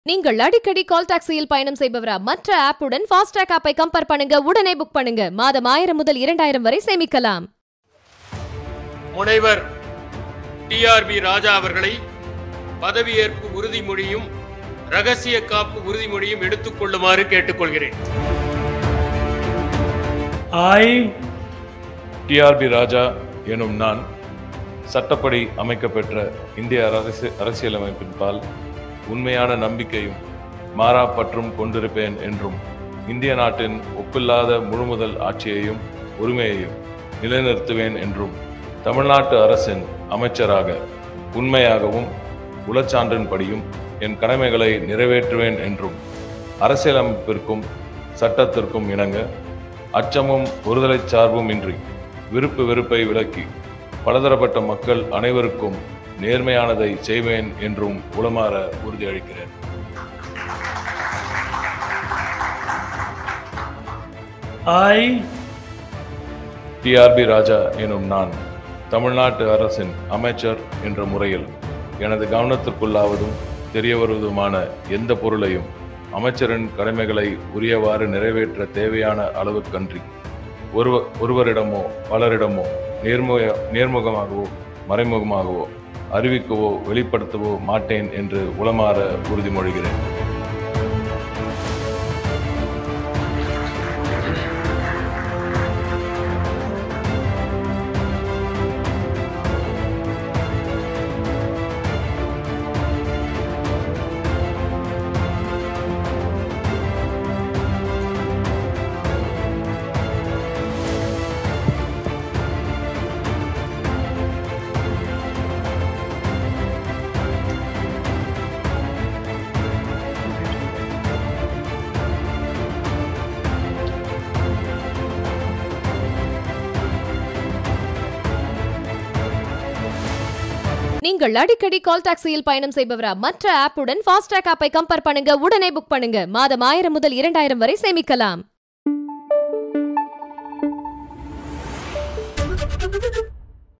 நீங்கள் அடிக்கடி கால் டாக்ஸியில் பயணம் செய்பவரா மற்ற ஆப்புடன் ஃபாஸ்டாக் ஆப்பை கம்பேர் பண்ணுங்க உடனே புக் பண்ணுங்க மாதம் ஆயிரம் முதல் இரண்டாயிரம் வரை சேமிக்கலாம் முனைவர் டிஆர்பி ராஜா அவர்களை பதவியேற்பு உறுதிமொழியும் ரகசிய காப்பு உறுதிமொழியும் எடுத்துக்கொள்ளுமாறு கேட்டுக்கொள்கிறேன் I, டிஆர்பி ராஜா எனும் நான் சட்டப்படி அமைக்கப்பெற்ற இந்திய அரசு அரசியலமைப்பின்பால் உண்மையான நம்பிக்கையும் மாறா பற்றும் கொண்டிருப்பேன் என்றும் இந்திய நாட்டின் ஒப்பில்லாத முழுமுதல் ஆட்சியையும் உரிமையையும் நிலைநிறுத்துவேன் என்றும் தமிழ்நாட்டு அரசின் அமைச்சராக உண்மையாகவும் உளச்சான்றின்படியும் என் கடமைகளை நிறைவேற்றுவேன் என்றும் அரசியலமைப்பிற்கும் சட்டத்திற்கும் இணங்க அச்சமும் ஒருதலை சார்பும் இன்றி விருப்பு வெறுப்பை விலக்கி பலதரப்பட்ட மக்கள் அனைவருக்கும் நேர்மையானதை செய்வேன் என்றும் உளமாற உறுதியளிக்கிறேன் I, டிஆர்பி ராஜா எனும் நான் தமிழ்நாட்டு அரசின் அமைச்சர் என்ற முறையில் எனது கவனத்திற்குள்ளாவதும் தெரிய வருவதுமான எந்த பொருளையும் அமைச்சரின் கடமைகளை உரியவாறு நிறைவேற்ற தேவையான அளவுக்கன்றி ஒருவ ஒருவரிடமோ பலரிடமோ நேர்முக நேர்முகமாகவோ மறைமுகமாகவோ அறிவிக்கவோ வெளிப்படுத்தவோ மாட்டேன் என்று உளமாற உறுதிமொழிகிறேன் நீங்கள் அடிக்கடி கால் டாக்ஸியில் பயணம் செய்பவரா மற்ற ஆப்புடன் ஃபாஸ்டாக் ஆப்பை கம்பேர் பண்ணுங்க உடனே புக் பண்ணுங்க மாதம் ஆயிரம் முதல் இரண்டாயிரம் வரை சேமிக்கலாம்